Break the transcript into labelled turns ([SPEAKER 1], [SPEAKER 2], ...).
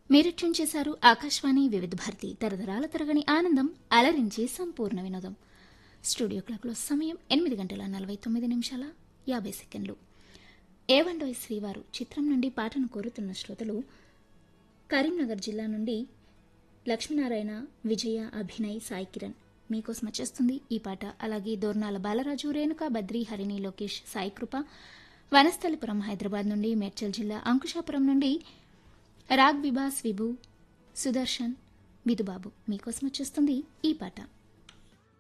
[SPEAKER 1] మీరు ట్యూన్ చేశారు ఆకాశవాణి వివిధ భారతి తరతరాల తరగని ఆనందం అలరించి సంపూర్ణ వినోదం స్టూడియో క్లాక్లో సమయం ఎనిమిది గంటల నలభై తొమ్మిది నిమిషాల యాభై సెకండ్లు ఏవండోయ్ శ్రీవారు చిత్రం నుండి పాటను కోరుతున్న శ్రోతలు కరీంనగర్ జిల్లా నుండి లక్ష్మీనారాయణ విజయ అభినయ్ సాయి కిరణ్ మీకోసం వచ్చేస్తుంది ఈ పాట అలాగే దోర్నాల బాలరాజు రేణుక బద్రి హరిణి లోకేష్ సాయి కృప వనస్థలిపురం హైదరాబాద్ నుండి మేడ్చల్ జిల్లా అంకుశాపురం నుండి రాగ్ విభాస్ విభు సుదర్శన్ విధుబాబు మీకోసం వచ్చేస్తుంది ఈ పాట